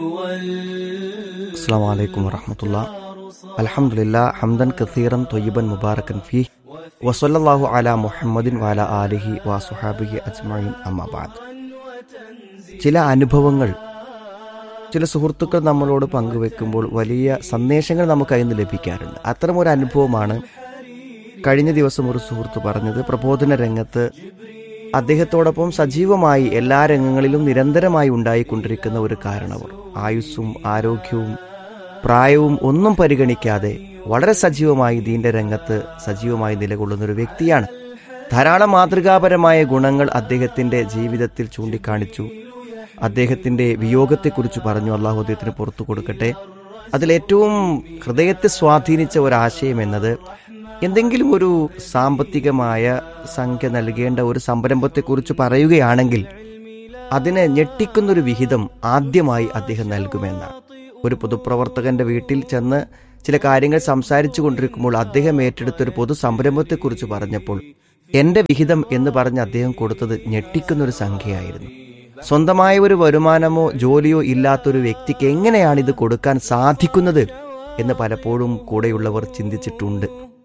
السلام عليكم ورحمة الله الحمد لله حمدا كثيرا طيبا مباركا فيه وصلى الله على محمد وعلى آله وصحابه أجمعين أما بعد ചില അനുഭവങ്ങൾ ചില സുഹൃത്തുക്കൾ നമ്മളോട് പങ്കുവെക്കുമ്പോൾ വലിയ സന്ദേശങ്ങൾ നമുക്ക് അതിൽ നിന്ന് ലഭിക്കാറുണ്ട് അത്തരമൊരു അനുഭവമാണ് കഴിഞ്ഞ ദിവസം ഒരു സുഹൃത്ത് പറഞ്ഞത് പ്രബോധന രംഗത്ത് അദ്ദേഹത്തോടൊപ്പം സജീവമായി എല്ലാ രംഗങ്ങളിലും നിരന്തരമായി ഉണ്ടായിക്കൊണ്ടിരിക്കുന്ന ഒരു കാരണവർ ആയുസ്സും ആരോഗ്യവും പ്രായവും ഒന്നും പരിഗണിക്കാതെ വളരെ സജീവമായി ദീന്റെ രംഗത്ത് സജീവമായി നിലകൊള്ളുന്ന ഒരു വ്യക്തിയാണ് ധാരാളം മാതൃകാപരമായ ഗുണങ്ങൾ അദ്ദേഹത്തിന്റെ ജീവിതത്തിൽ ചൂണ്ടിക്കാണിച്ചു അദ്ദേഹത്തിന്റെ വിയോഗത്തെക്കുറിച്ച് പറഞ്ഞു അള്ളാഹു അദ്ദേഹത്തിന് പുറത്തു കൊടുക്കട്ടെ അതിലേറ്റവും ഹൃദയത്തെ സ്വാധീനിച്ച ഒരാശയം എന്നത് എന്തെങ്കിലും ഒരു സാമ്പത്തികമായ സംഖ്യ നൽകേണ്ട ഒരു സംരംഭത്തെക്കുറിച്ച് പറയുകയാണെങ്കിൽ അതിനെ ഞെട്ടിക്കുന്നൊരു വിഹിതം ആദ്യമായി അദ്ദേഹം നൽകുമെന്നാണ് ഒരു പൊതുപ്രവർത്തകന്റെ വീട്ടിൽ ചെന്ന് ചില കാര്യങ്ങൾ സംസാരിച്ചു കൊണ്ടിരിക്കുമ്പോൾ അദ്ദേഹം ഏറ്റെടുത്തൊരു പൊതു സംരംഭത്തെക്കുറിച്ച് പറഞ്ഞപ്പോൾ എന്റെ വിഹിതം എന്ന് പറഞ്ഞ് അദ്ദേഹം കൊടുത്തത് ഞെട്ടിക്കുന്നൊരു സംഖ്യയായിരുന്നു സ്വന്തമായ ഒരു വരുമാനമോ ജോലിയോ ഇല്ലാത്തൊരു വ്യക്തിക്ക് എങ്ങനെയാണ് ഇത് കൊടുക്കാൻ സാധിക്കുന്നത് എന്ന് പലപ്പോഴും കൂടെയുള്ളവർ ചിന്തിച്ചിട്ടുണ്ട്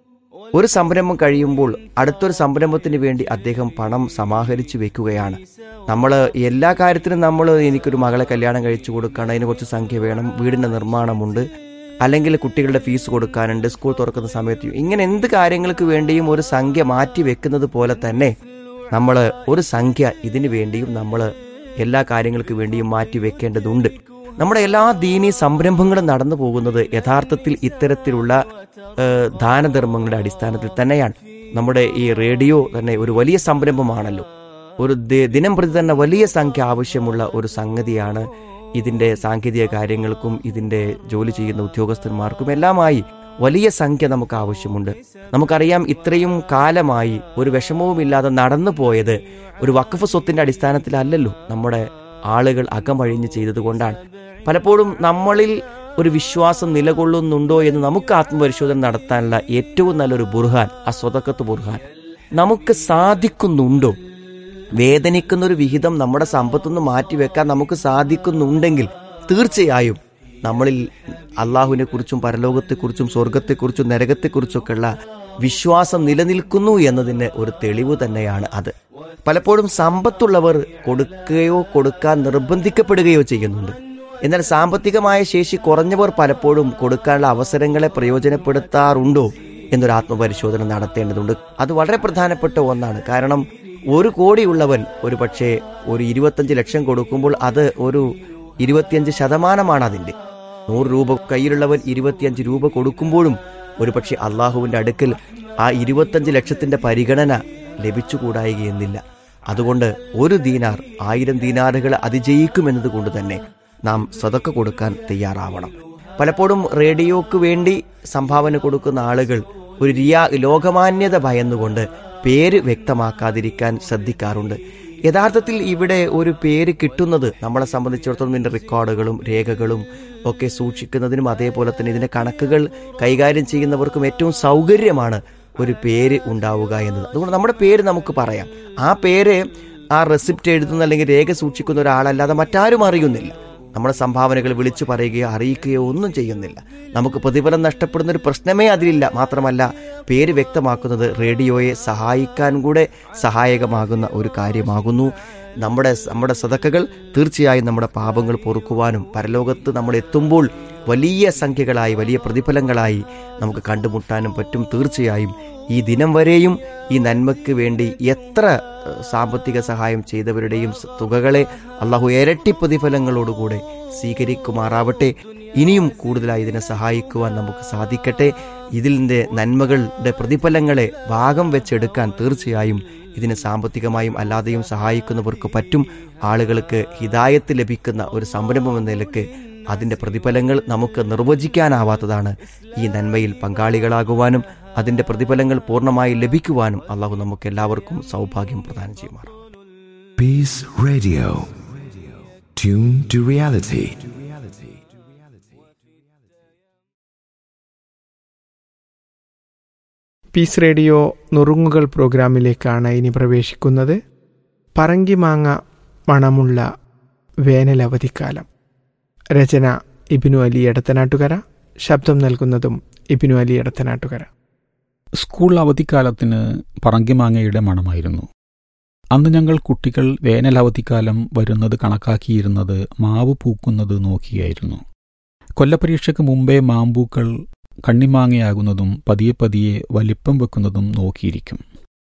ഒരു സംരംഭം കഴിയുമ്പോൾ അടുത്തൊരു സംരംഭത്തിന് വേണ്ടി അദ്ദേഹം പണം സമാഹരിച്ചു വെക്കുകയാണ് നമ്മൾ എല്ലാ കാര്യത്തിനും നമ്മൾ എനിക്കൊരു മകളെ കല്യാണം കഴിച്ചു കൊടുക്കണം അതിന് കുറച്ച് സംഖ്യ വേണം വീടിന്റെ നിർമ്മാണമുണ്ട് അല്ലെങ്കിൽ കുട്ടികളുടെ ഫീസ് കൊടുക്കാനുണ്ട് സ്കൂൾ തുറക്കുന്ന സമയത്ത് ഇങ്ങനെ എന്ത് കാര്യങ്ങൾക്ക് വേണ്ടിയും ഒരു സംഖ്യ മാറ്റി വെക്കുന്നത് പോലെ തന്നെ നമ്മൾ ഒരു സംഖ്യ ഇതിനു വേണ്ടിയും നമ്മൾ എല്ലാ കാര്യങ്ങൾക്ക് വേണ്ടിയും മാറ്റി വെക്കേണ്ടതുണ്ട് നമ്മുടെ എല്ലാ ദീനീ സംരംഭങ്ങളും നടന്നു പോകുന്നത് യഥാർത്ഥത്തിൽ ഇത്തരത്തിലുള്ള ഏഹ്, ദാനധർമ്മങ്ങളുടെ അടിസ്ഥാനത്തിൽ തന്നെയാണ് നമ്മുടെ ഈ റേഡിയോ തന്നെ ഒരു വലിയ സംരംഭമാണല്ലോ ഒരു ദി- ദിനം പ്രതി തന്നെ വലിയ സംഖ്യ ആവശ്യമുള്ള ഒരു സംഗതിയാണ് ഇതിന്റെ സാങ്കേതിക കാര്യങ്ങൾക്കും ഇതിന്റെ ജോലി ചെയ്യുന്ന ഉദ്യോഗസ്ഥന്മാർക്കും എല്ലാമായി വലിയ സംഖ്യ നമുക്ക് ആവശ്യമുണ്ട് നമുക്കറിയാം ഇത്രയും കാലമായി ഒരു വിഷമവുമില്ലാതെ നടന്നു പോയത് ഒരു വഖഫ് സ്വത്തിന്റെ അടിസ്ഥാനത്തിലല്ലല്ലോ നമ്മുടെ ആളുകൾ അകമഴിഞ്ഞ് ചെയ്തതുകൊണ്ടാണ് പലപ്പോഴും നമ്മളിൽ ഒരു വിശ്വാസം നിലകൊള്ളുന്നുണ്ടോ എന്ന് നമുക്ക് ആത്മപരിശോധന നടത്താനുള്ള ഏറ്റവും നല്ലൊരു ബുർഹാൻ ആ സ്വതക്കത്ത് ബുർഹാൻ നമുക്ക് സാധിക്കുന്നുണ്ടോ വേദനിക്കുന്ന ഒരു വിഹിതം നമ്മുടെ സമ്പത്തുനിന്ന് മാറ്റിവെക്കാൻ നമുക്ക് സാധിക്കുന്നുണ്ടെങ്കിൽ തീർച്ചയായും നമ്മളിൽ അള്ളാഹുവിനെ കുറിച്ചും പരലോകത്തെക്കുറിച്ചും സ്വർഗത്തെക്കുറിച്ചും നരകത്തെക്കുറിച്ചൊക്കെയുള്ള വിശ്വാസം നിലനിൽക്കുന്നു എന്നതിന് ഒരു തെളിവ് തന്നെയാണ് അത് പലപ്പോഴും സമ്പത്തുള്ളവർ കൊടുക്കുകയോ കൊടുക്കാൻ നിർബന്ധിക്കപ്പെടുകയോ ചെയ്യുന്നുണ്ട് എന്നാൽ സാമ്പത്തികമായ ശേഷി കുറഞ്ഞവർ പലപ്പോഴും കൊടുക്കാനുള്ള അവസരങ്ങളെ പ്രയോജനപ്പെടുത്താറുണ്ടോ എന്നൊരു ആത്മപരിശോധന നടത്തേണ്ടതുണ്ട് അത് വളരെ പ്രധാനപ്പെട്ട ഒന്നാണ് കാരണം ഒരു കോടിയുള്ളവൻ ഒരു പക്ഷേ ഒരു ഇരുപത്തഞ്ച് ലക്ഷം കൊടുക്കുമ്പോൾ അത് ഒരു ഇരുപത്തിയഞ്ച് ശതമാനമാണ് അതിന്റെ നൂറ് രൂപ കയ്യിലുള്ളവൻ ഇരുപത്തിയഞ്ച് രൂപ കൊടുക്കുമ്പോഴും ഒരു പക്ഷേ അള്ളാഹുവിന്റെ അടുക്കൽ ആ ഇരുപത്തഞ്ച് ലക്ഷത്തിന്റെ പരിഗണന ലഭിച്ചുകൂടായികയെന്നില്ല അതുകൊണ്ട് ഒരു ദീനാർ ആയിരം ദീനാറുകൾ അതിജയിക്കുമെന്നത് കൊണ്ട് തന്നെ നാം സ്വതക്ക കൊടുക്കാൻ തയ്യാറാവണം പലപ്പോഴും റേഡിയോക്ക് വേണ്ടി സംഭാവന കൊടുക്കുന്ന ആളുകൾ ഒരു റിയാ ലോകമാന്യത ഭയന്നുകൊണ്ട് പേര് വ്യക്തമാക്കാതിരിക്കാൻ ശ്രദ്ധിക്കാറുണ്ട് യഥാർത്ഥത്തിൽ ഇവിടെ ഒരു പേര് കിട്ടുന്നത് നമ്മളെ സംബന്ധിച്ചിടത്തോളം ഇതിന്റെ റെക്കോർഡുകളും രേഖകളും ഒക്കെ സൂക്ഷിക്കുന്നതിനും അതേപോലെ തന്നെ ഇതിന്റെ കണക്കുകൾ കൈകാര്യം ചെയ്യുന്നവർക്കും ഏറ്റവും സൗകര്യമാണ് ഒരു പേര് ഉണ്ടാവുക എന്നത് അതുകൊണ്ട് നമ്മുടെ പേര് നമുക്ക് പറയാം ആ പേര് ആ റെസിപ്റ്റ് എഴുതുന്ന അല്ലെങ്കിൽ രേഖ സൂക്ഷിക്കുന്ന ഒരാളല്ലാതെ മറ്റാരും അറിയുന്നില്ല നമ്മുടെ സംഭാവനകൾ വിളിച്ചു പറയുകയോ അറിയിക്കുകയോ ഒന്നും ചെയ്യുന്നില്ല നമുക്ക് പ്രതിഫലം നഷ്ടപ്പെടുന്ന ഒരു പ്രശ്നമേ അതിലില്ല മാത്രമല്ല പേര് വ്യക്തമാക്കുന്നത് റേഡിയോയെ സഹായിക്കാൻ കൂടെ സഹായകമാകുന്ന ഒരു കാര്യമാകുന്നു നമ്മുടെ നമ്മുടെ സതക്കകൾ തീർച്ചയായും നമ്മുടെ പാപങ്ങൾ പൊറുക്കുവാനും പരലോകത്ത് നമ്മൾ എത്തുമ്പോൾ വലിയ സംഖ്യകളായി വലിയ പ്രതിഫലങ്ങളായി നമുക്ക് കണ്ടുമുട്ടാനും പറ്റും തീർച്ചയായും ഈ ദിനം വരെയും ഈ നന്മയ്ക്ക് വേണ്ടി എത്ര ഏഹ്, സാമ്പത്തിക സഹായം ചെയ്തവരുടെയും സ- തുകകളെ അള്ളാഹു ഇരട്ടി പ്രതിഫലങ്ങളോടുകൂടെ സ്വീകരിക്കുമാറാവട്ടെ ഇനിയും കൂടുതലായി ഇതിനെ സഹായിക്കുവാൻ നമുക്ക് സാധിക്കട്ടെ ഇതിൻ്റെ നന്മകളുടെ പ്രതിഫലങ്ങളെ ഭാഗം വെച്ചെടുക്കാൻ തീർച്ചയായും ഇതിന് സാമ്പത്തികമായും അല്ലാതെയും സഹായിക്കുന്നവർക്ക് പറ്റും ആളുകൾക്ക് ഹിതായത്ത് ലഭിക്കുന്ന ഒരു സംരംഭം എന്ന നിലക്ക് അതിന്റെ പ്രതിഫലങ്ങൾ നമുക്ക് നിർവചിക്കാനാവാത്തതാണ് ഈ നന്മയിൽ പങ്കാളികളാകുവാനും അതിന്റെ പ്രതിഫലങ്ങൾ പൂർണ്ണമായി ലഭിക്കുവാനും അള്ളാഹു നമുക്ക് എല്ലാവർക്കും സൗഭാഗ്യം പ്രദാനം ചെയ്യുമാറാം Peace Radio. Tune to reality. Peace radio നുറുങ്ങുകൾ പ്രോഗ്രാമിലേക്കാണ് ഇനി പ്രവേശിക്കുന്നത് പറങ്കിമാങ്ങ മണമുള്ള വേനലവധിക്കാലം രചന ഇബിനു അലി എടത്തനാട്ടുകര ശബ്ദം നൽകുന്നതും ഇബിനു അലി എടത്തനാട്ടുകര സ്കൂൾ അവധിക്കാലത്തിന് പറങ്കിമാങ്ങയുടെ മണമായിരുന്നു അന്ന് ഞങ്ങൾ കുട്ടികൾ വേനൽ അവധിക്കാലം വരുന്നത് കണക്കാക്കിയിരുന്നത് മാവ് പൂക്കുന്നത് നോക്കിയായിരുന്നു കൊല്ലപരീക്ഷയ്ക്ക് മുമ്പേ മാമ്പൂക്കൾ കണ്ണിമാങ്ങയാകുന്നതും പതിയെ പതിയെ വലിപ്പം വെക്കുന്നതും നോക്കിയിരിക്കും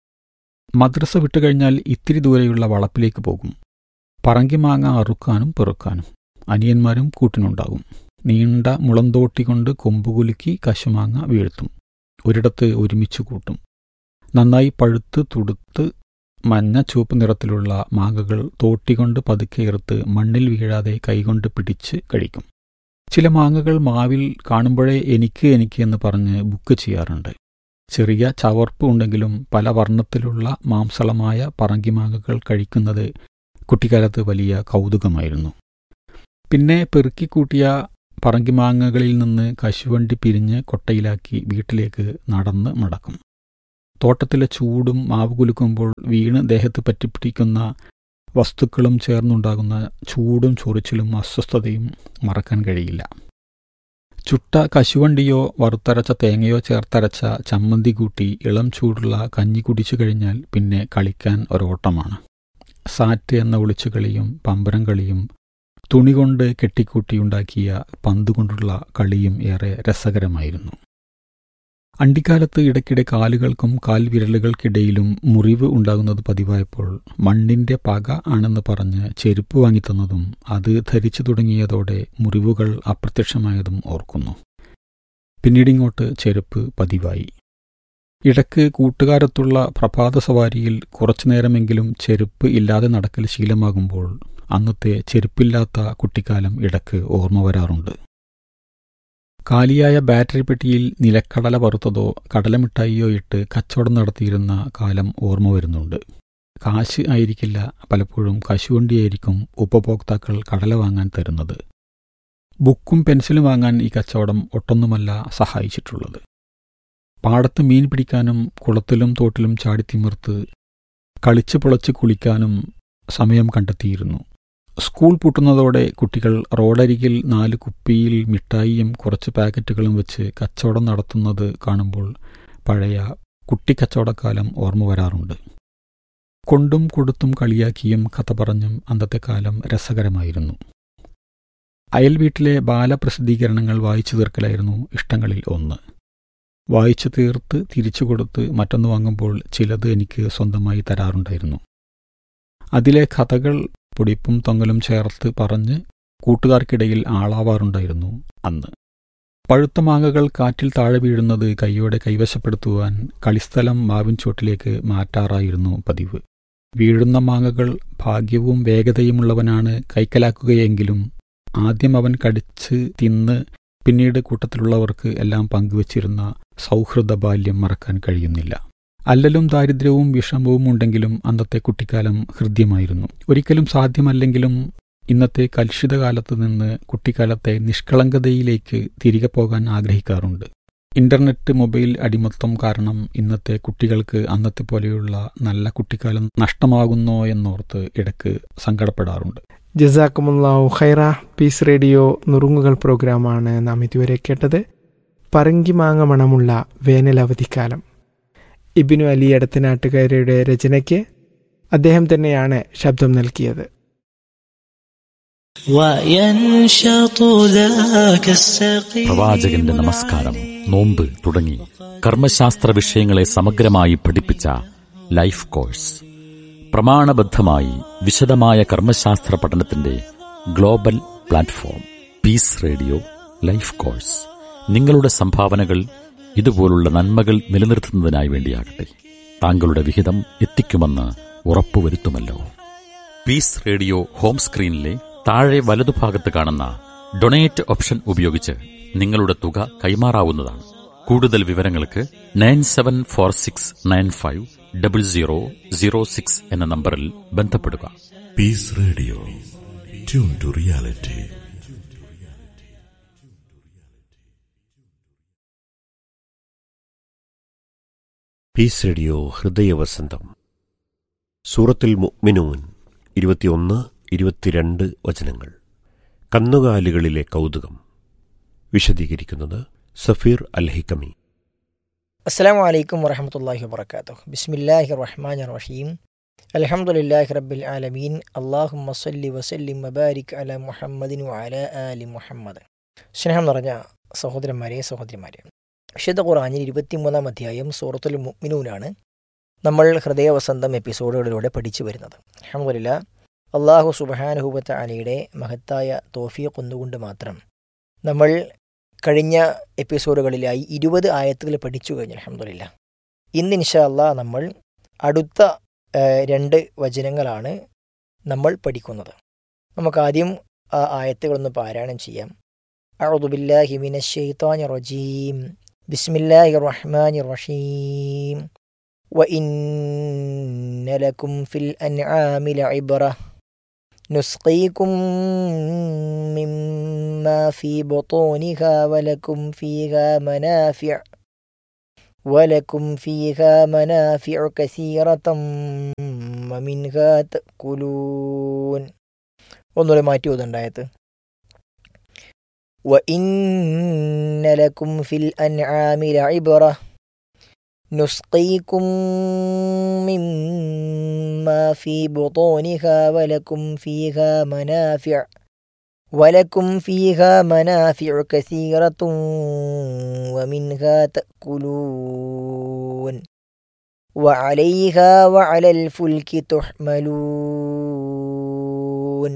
മദ്രസ വിട്ടുകഴിഞ്ഞാൽ ഇത്തിരി ദൂരെയുള്ള വളപ്പിലേക്ക് പോകും പറങ്കിമാങ്ങ അറുക്കാനും പെറുക്കാനും അനിയന്മാരും കൂട്ടിനുണ്ടാകും നീണ്ട മുളന്തോട്ടി കൊണ്ട് കൊമ്പുകുലുക്കി കശുമാങ്ങ വീഴ്ത്തും ഒരിടത്ത് ഒരുമിച്ച് കൂട്ടും നന്നായി പഴുത്ത് തുടുത്ത് മഞ്ഞ ചുവപ്പ് നിറത്തിലുള്ള മാങ്ങകൾ തോട്ടികൊണ്ട് പതുക്കെ ഇറുത്ത് മണ്ണിൽ വീഴാതെ കൈകൊണ്ട് പിടിച്ച് കഴിക്കും ചില മാങ്ങകൾ മാവിൽ കാണുമ്പോഴേ എനിക്ക് എനിക്ക് എന്ന് പറഞ്ഞ് ബുക്ക് ചെയ്യാറുണ്ട് ചെറിയ ചവർപ്പ് ഉണ്ടെങ്കിലും പല വർണ്ണത്തിലുള്ള മാംസളമായ പറങ്കിമാങ്ങകൾ കഴിക്കുന്നത് കുട്ടിക്കാലത്ത് വലിയ കൗതുകമായിരുന്നു പിന്നെ പെറുക്കിക്കൂട്ടിയ പറങ്കിമാങ്ങകളിൽ നിന്ന് കശുവണ്ടി പിരിഞ്ഞ് കൊട്ടയിലാക്കി വീട്ടിലേക്ക് നടന്ന് മടക്കും തോട്ടത്തിലെ ചൂടും മാവ് കുലുക്കുമ്പോൾ വീണ് ദേഹത്ത് പറ്റിപ്പിടിക്കുന്ന വസ്തുക്കളും ചേർന്നുണ്ടാകുന്ന ചൂടും ചൊറിച്ചിലും അസ്വസ്ഥതയും മറക്കാൻ കഴിയില്ല ചുട്ട കശുവണ്ടിയോ വറുത്തരച്ച തേങ്ങയോ ചേർത്തരച്ച ചമ്മന്തി കൂട്ടി ഇളം ചൂടുള്ള കഞ്ഞി കുടിച്ചു കഴിഞ്ഞാൽ പിന്നെ കളിക്കാൻ ഒരോട്ടമാണ് സാറ്റ് എന്ന ഒളിച്ചുകളിയും പമ്പരം കളിയും തുണി കൊണ്ട് കെട്ടിക്കൂട്ടിയുണ്ടാക്കിയ പന്തുകൊണ്ടുള്ള കളിയും ഏറെ രസകരമായിരുന്നു അണ്ടിക്കാലത്ത് ഇടയ്ക്കിടെ കാലുകൾക്കും കാൽവിരലുകൾക്കിടയിലും മുറിവ് ഉണ്ടാകുന്നത് പതിവായപ്പോൾ മണ്ണിന്റെ പക ആണെന്ന് പറഞ്ഞ് ചെരുപ്പ് വാങ്ങിത്തന്നതും അത് ധരിച്ചു തുടങ്ങിയതോടെ മുറിവുകൾ അപ്രത്യക്ഷമായതും ഓർക്കുന്നു പിന്നീടിങ്ങോട്ട് ചെരുപ്പ് പതിവായി ഇടയ്ക്ക് കൂട്ടുകാരത്തുള്ള പ്രഭാത സവാരിയിൽ കുറച്ചുനേരമെങ്കിലും ചെരുപ്പ് ഇല്ലാതെ നടക്കൽ ശീലമാകുമ്പോൾ അന്നത്തെ ചെരുപ്പില്ലാത്ത കുട്ടിക്കാലം ഇടയ്ക്ക് ഓർമ്മ വരാറുണ്ട് കാലിയായ ബാറ്ററി പെട്ടിയിൽ നിലക്കടല വറുത്തതോ കടലമിഠായിയോ ഇട്ട് കച്ചവടം നടത്തിയിരുന്ന കാലം ഓർമ്മ വരുന്നുണ്ട് കാശ് ആയിരിക്കില്ല പലപ്പോഴും കശുവണ്ടിയായിരിക്കും ഉപഭോക്താക്കൾ കടല വാങ്ങാൻ തരുന്നത് ബുക്കും പെൻസിലും വാങ്ങാൻ ഈ കച്ചവടം ഒട്ടൊന്നുമല്ല സഹായിച്ചിട്ടുള്ളത് പാടത്ത് മീൻ പിടിക്കാനും കുളത്തിലും തോട്ടിലും ചാടിത്തിമിർത്ത് കളിച്ച് പൊളച്ച് കുളിക്കാനും സമയം കണ്ടെത്തിയിരുന്നു സ്കൂൾ പൂട്ടുന്നതോടെ കുട്ടികൾ റോഡരികിൽ നാല് കുപ്പിയിൽ മിഠായിയും കുറച്ച് പാക്കറ്റുകളും വെച്ച് കച്ചവടം നടത്തുന്നത് കാണുമ്പോൾ പഴയ കുട്ടിക്കച്ചവടക്കാലം ഓർമ്മ വരാറുണ്ട് കൊണ്ടും കൊടുത്തും കളിയാക്കിയും കഥ പറഞ്ഞും അന്നത്തെ കാലം രസകരമായിരുന്നു അയൽ വീട്ടിലെ ബാലപ്രസിദ്ധീകരണങ്ങൾ വായിച്ചു തീർക്കലായിരുന്നു ഇഷ്ടങ്ങളിൽ ഒന്ന് വായിച്ചു തീർത്ത് തിരിച്ചു കൊടുത്ത് മറ്റൊന്ന് വാങ്ങുമ്പോൾ ചിലത് എനിക്ക് സ്വന്തമായി തരാറുണ്ടായിരുന്നു അതിലെ കഥകൾ പൊടിപ്പും തൊങ്ങലും ചേർത്ത് പറഞ്ഞ് കൂട്ടുകാർക്കിടയിൽ ആളാവാറുണ്ടായിരുന്നു അന്ന് പഴുത്ത മാങ്ങകൾ കാറ്റിൽ താഴെ വീഴുന്നത് കൈയോടെ കൈവശപ്പെടുത്തുവാൻ കളിസ്ഥലം മാവിൻ ചോട്ടിലേക്ക് മാറ്റാറായിരുന്നു പതിവ് വീഴുന്ന മാങ്ങകൾ ഭാഗ്യവും വേഗതയുമുള്ളവനാണ് കൈക്കലാക്കുകയെങ്കിലും ആദ്യം അവൻ കടിച്ച് തിന്ന് പിന്നീട് കൂട്ടത്തിലുള്ളവർക്ക് എല്ലാം പങ്കുവച്ചിരുന്ന സൗഹൃദ ബാല്യം മറക്കാൻ കഴിയുന്നില്ല അല്ലലും ദാരിദ്ര്യവും വിഷമവും ഉണ്ടെങ്കിലും അന്നത്തെ കുട്ടിക്കാലം ഹൃദ്യമായിരുന്നു ഒരിക്കലും സാധ്യമല്ലെങ്കിലും ഇന്നത്തെ കലുഷിത കാലത്ത് നിന്ന് കുട്ടിക്കാലത്തെ നിഷ്കളങ്കതയിലേക്ക് തിരികെ പോകാൻ ആഗ്രഹിക്കാറുണ്ട് ഇന്റർനെറ്റ് മൊബൈൽ അടിമത്തം കാരണം ഇന്നത്തെ കുട്ടികൾക്ക് അന്നത്തെ പോലെയുള്ള നല്ല കുട്ടിക്കാലം നഷ്ടമാകുന്നോ എന്നോർത്ത് ഇടയ്ക്ക് സങ്കടപ്പെടാറുണ്ട് ജസാക്കുമുല്ലാഹു ഖൈറ പീസ് റേഡിയോ നുറുങ്ങുകൾ പ്രോഗ്രാമാണ് നാം ഇതുവരെ കേട്ടത് പറങ്കി മാങ്ങ മണമുള്ള വേനൽ അവധിക്കാലം ഇബിനു അലി എടത്തനാട്ടുകാരുടെ രചനയ്ക്ക് അദ്ദേഹം തന്നെയാണ് ശബ്ദം നൽകിയത് പ്രവാചകന്റെ നമസ്കാരം നോമ്പ് തുടങ്ങി കർമ്മശാസ്ത്ര വിഷയങ്ങളെ സമഗ്രമായി പഠിപ്പിച്ച ലൈഫ് കോഴ്സ് പ്രമാണബദ്ധമായി വിശദമായ കർമ്മശാസ്ത്ര പഠനത്തിന്റെ global platform peace radio life course നിങ്ങളുടെ സംഭാവനകൾ ഇതുപോലുള്ള നന്മകൾ നിലനിർത്തുന്നതിനായി വേണ്ടിയാകട്ടെ താങ്കളുടെ വിഹിതം എത്തിക്കുമെന്ന് ഉറപ്പുവരുത്തുമല്ലോ പീസ് റേഡിയോ ഹോം സ്ക്രീനിലെ താഴെ വലതുഭാഗത്ത് കാണുന്ന ഡൊണേറ്റ് ഓപ്ഷൻ ഉപയോഗിച്ച് നിങ്ങളുടെ തുക കൈമാറാവുന്നതാണ് കൂടുതൽ വിവരങ്ങൾക്ക് nine seven four six nine five double zero zero six എന്ന നമ്പറിൽ ബന്ധപ്പെടുക Peace Radio. Tune to reality. Peace radio ഹൃദയവസന്തം സൂറത്തുൽ മുഅ്മിനൂൻ ഇരുപത്തിയൊന്ന് ഇരുപത്തിരണ്ട് വചനങ്ങൾ കന്നുകാലികളിലെ കൗതുകം വിശദീകരിക്കുന്നത് സഫീർ അൽ ഹിക്കമി അസ്സാം വലൈക്കും വറഹമത്തല്ലാഹി വാബർക്കാത്തു ബിസ്മില്ലാഹി റഹ്മാൻ റഹീം അലഹമുല്ലാഹി റബ്ബിൽ ആലമീൻ അള്ളാഹു മസല്ലി വസല്ലിം മബാരിക് അല മുഹമ്മദിനു അല ആലി മുഹമ്മദ് സ്നേഹം നിറഞ്ഞ സഹോദരന്മാരെ സഹോദരിമാരെ വിശുദ്ധ ഖുറാനിൽ ഇരുപത്തിമൂന്നാം അധ്യായം സൂറത്തുൽ മുഅ്മിനൂനാണ് നമ്മൾ ഹൃദയവസന്തം എപ്പിസോഡുകളിലൂടെ പഠിച്ചു വരുന്നത് അഹമ്മദില്ല അള്ളാഹു സുബഹാനുഹൂബത്ത് അലിയുടെ മഹത്തായ തോഫിയെ കൊന്നുകൊണ്ട് മാത്രം നമ്മൾ കഴിഞ്ഞ എപ്പിസോഡുകളിലായി ഇരുപത് ആയത്തുകൾ പഠിച്ചു കഴിഞ്ഞു അലഹമില്ല ഇന്ന് ഇൻഷാ അല്ലാ നമ്മൾ അടുത്ത ഏഹ്, രണ്ട് വചനങ്ങളാണ് നമ്മൾ പഠിക്കുന്നത് നമുക്കാദ്യം ആ ആയത്തുകളൊന്ന് പാരായണം ചെയ്യാം أعوذ بالله من الشيطان الرجيم بسم الله الرحمن الرحيم وإن لكم في الأنعام لعبرة نسقيكم مما في بطونها ولكم فيها منافع ولكم فيها منافع كثيرة ومنها تأكلون ഒന്നുകൂടെ മാറ്റി ഓതുണ്ടായത് وإن لكم في الأنعام لعبرة نسقيكم مما في بطونها ولكم فيها منافع ولكم فيها منافع كثيرة ومنها تأكلون وعليها وعلى الفلك تحملون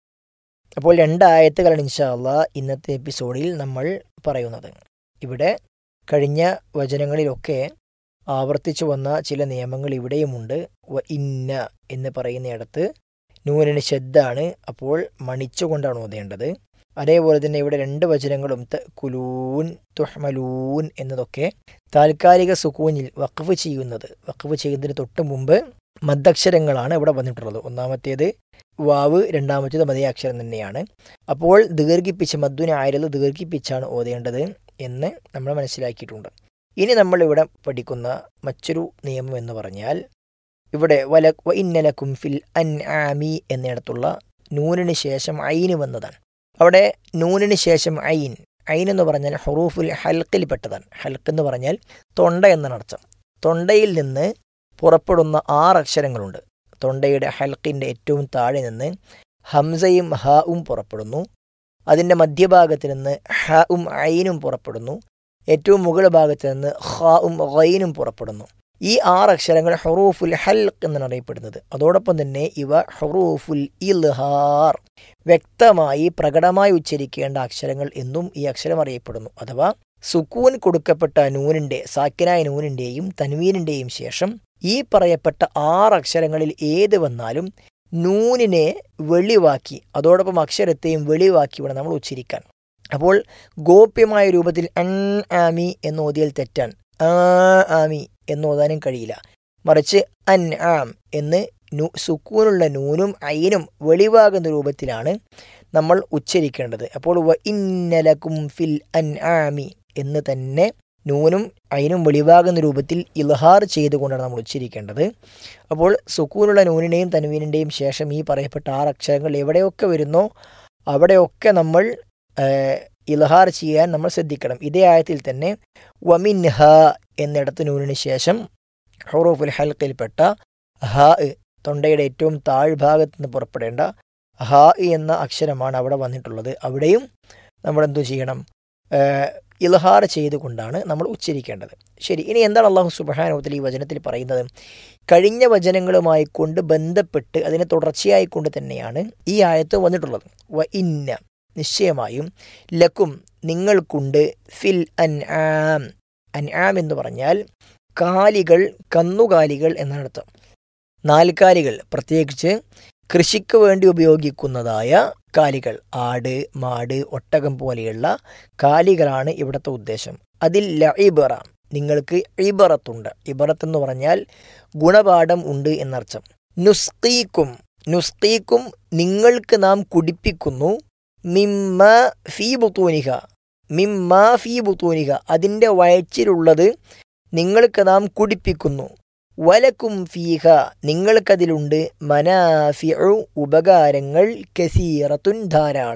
അപ്പോൾ രണ്ടായത്തുകളാണ് ഇൻഷാല്ല ഇന്നത്തെ എപ്പിസോഡിൽ നമ്മൾ പറയുന്നത് ഇവിടെ കഴിഞ്ഞ വചനങ്ങളിലൊക്കെ ആവർത്തിച്ചു വന്ന ചില നിയമങ്ങൾ ഇവിടെയുമുണ്ട് വ ഇന്ന എന്ന് പറയുന്നിടത്ത് നൂനിന് ശബ്ദാണ് അപ്പോൾ മണിച്ചുകൊണ്ടാണ് ഓതേണ്ടത് അതേപോലെ തന്നെ ഇവിടെ രണ്ട് വചനങ്ങളും ത കുലൂൻ തുഹ്മലൂൻ എന്നതൊക്കെ താൽക്കാലിക സുക്കൂനിൽ വഖഫ് ചെയ്യുന്നത് വഖഫ് ചെയ്യുന്നതിന് തൊട്ട് മുമ്പ് മദ്ദക്ഷരങ്ങളാണ് ഇവിടെ വന്നിട്ടുള്ളത് ഒന്നാമത്തേത് വാവ് രണ്ടാമത്തേത് മതേ അക്ഷരം തന്നെയാണ് അപ്പോൾ ദീർഘിപ്പിച്ച് മദ്ദുന ആയത് ദീർഘിപ്പിച്ചാണ് ഓതേണ്ടത് എന്ന് നമ്മൾ മനസ്സിലാക്കിയിട്ടുണ്ട് ഇനി നമ്മൾ ഇവിടെ പഠിക്കുന്ന മറ്റൊരു നിയമം എന്ന് പറഞ്ഞാൽ ഇവിടെ വല വ ഇന്നലക്കും ഫിൽ അൻ ആമി എന്നിടത്തുള്ള നൂനിന് ശേഷം ഐന് വന്നതാണ് അവിടെ നൂനിന് ശേഷം ഐൻ ഐൻ എന്ന് പറഞ്ഞാൽ ഹുറൂഫുൽ ഹൽക്കിൽ പെട്ടതാണ് ഹൽക്ക് എന്ന് പറഞ്ഞാൽ തൊണ്ട എന്നാണ് അർത്ഥം തൊണ്ടയിൽ നിന്ന് പുറപ്പെടുന്ന ആറ് അക്ഷരങ്ങളുണ്ട് തൊണ്ടയുടെ ഹൽക്കിൻ്റെ ഏറ്റവും താഴെ നിന്ന് ഹംസയും ഹാവും പുറപ്പെടുന്നു അതിൻ്റെ മധ്യഭാഗത്ത് നിന്ന് ഹും ഐനും പുറപ്പെടുന്നു ഏറ്റവും മുകൾ ഭാഗത്ത് നിന്ന് ഹാവും ഗൈനും പുറപ്പെടുന്നു ഈ ആറ് അക്ഷരങ്ങൾ ഹുറൂഫുൽ ഹൽക്ക് എന്നാണ് അറിയപ്പെടുന്നത് അതോടൊപ്പം തന്നെ ഇവ ഹുറൂഫുൽ ഇൽഹാർ വ്യക്തമായി പ്രകടമായി ഉച്ചരിക്കേണ്ട അക്ഷരങ്ങൾ എന്നും ഈ അക്ഷരം അറിയപ്പെടുന്നു അഥവാ സുക്കൂൻ കൊടുക്കപ്പെട്ട നൂനിൻ്റെ സാക്കിനായ നൂനിൻ്റെയും തൻവീനിൻ്റെയും ശേഷം ഈ പറയപ്പെട്ട ആറ് അക്ഷരങ്ങളിൽ ഏത് വന്നാലും നൂനിനെ വെളിവാക്കി അതോടൊപ്പം അക്ഷരത്തെയും വെളിവാക്കി വേണം നമ്മൾ ഉച്ചരിക്കാൻ അപ്പോൾ ഗോപ്യമായ രൂപത്തിൽ അൻ ആമി എന്ന് ഓതിയാൽ തെറ്റാൻ ആ ആമി എന്ന് ഓതാനും കഴിയില്ല മറിച്ച് അൻ ആം എന്ന് നു സുക്കൂനുള്ള നൂനും ഐനും വെളിവാകുന്ന രൂപത്തിലാണ് നമ്മൾ ഉച്ചരിക്കേണ്ടത് അപ്പോൾ വ ഇന്നലക്കും ഫിൽ അൻ ആമി എന്ന് തന്നെ നൂനും അയിനും വെളിവാകുന്ന രൂപത്തിൽ ഇൽഹാർ ചെയ്തുകൊണ്ടാണ് നമ്മൾ ഉച്ചരിക്കേണ്ടത് അപ്പോൾ സുക്കൂനുള്ള നൂനിൻ്റെയും തനുവിനിൻ്റെയും ശേഷം ഈ പറയപ്പെട്ട ആറ് അക്ഷരങ്ങൾ എവിടെയൊക്കെ വരുന്നോ അവിടെയൊക്കെ നമ്മൾ ഏഹ്, ഇൽഹാർ ചെയ്യാൻ നമ്മൾ ശ്രദ്ധിക്കണം ഇതേ ആയത്തിൽ തന്നെ വമിൻഹ എന്നിടത്ത് നൂനിന് ശേഷം ഹുറൂഫുൽ ഹൽക്കിൽപ്പെട്ട ഹ തൊണ്ടയുടെ ഏറ്റവും താഴ്ഭാഗത്ത് നിന്ന് പുറപ്പെടേണ്ട ഹ എന്ന അക്ഷരമാണ് അവിടെ വന്നിട്ടുള്ളത് അവിടെയും നമ്മൾ എന്തു ചെയ്യണം ഏഹ്, ഇൽഹാർ ചെയ്തുകൊണ്ടാണ് നമ്മൾ ഉച്ചരിക്കേണ്ടത് ശരി ഇനി എന്താണ് അള്ളാഹു സുബാനോത്തിൽ ഈ വചനത്തിൽ പറയുന്നത് കഴിഞ്ഞ വചനങ്ങളുമായി കൊണ്ട് ബന്ധപ്പെട്ട് അതിനെ തുടർച്ചയായി കൊണ്ട് തന്നെയാണ് ഈ ആയത്ത് വന്നിട്ടുള്ളത് വ ഇന്ന നിശ്ചയമായും ലക്കും നിങ്ങൾക്കുണ്ട് ഫിൽ അൻ ആം അൻ ആം എന്ന് പറഞ്ഞാൽ കാലികൾ കന്നുകാലികൾ എന്നാണ് അർത്ഥം നാൽക്കാലികൾ പ്രത്യേകിച്ച് കൃഷിക്ക് വേണ്ടി ഉപയോഗിക്കുന്നതായ കാലികൾ ആട് മാട് ഒട്ടകം പോലെയുള്ള കാലികളാണ് ഇവിടുത്തെ ഉദ്ദേശം അതിൽ ലഇബറ നിങ്ങൾക്ക് ഇബറത്തുണ്ട് ഇബറത്ത് എന്ന് പറഞ്ഞാൽ ഗുണപാഠം ഉണ്ട് എന്നർത്ഥം നുസ്കീക്കും നുസ്കീക്കും നിങ്ങൾക്ക് നാം കുടിപ്പിക്കുന്നു മിമ്മ ഫീ ബുത്തൂനിക മിമ്മ ഫീ ബുത്തൂനിക അതിൻ്റെ വയറ്റിലുള്ളത് നിങ്ങൾക്ക് നാം കുടിപ്പിക്കുന്നു വലക്കും ഫീഹ നിങ്ങൾക്കതിലുണ്ട് മനാഫിഉ ഉപകാരങ്ങൾ കസീറത്തുൻ ധാരാളം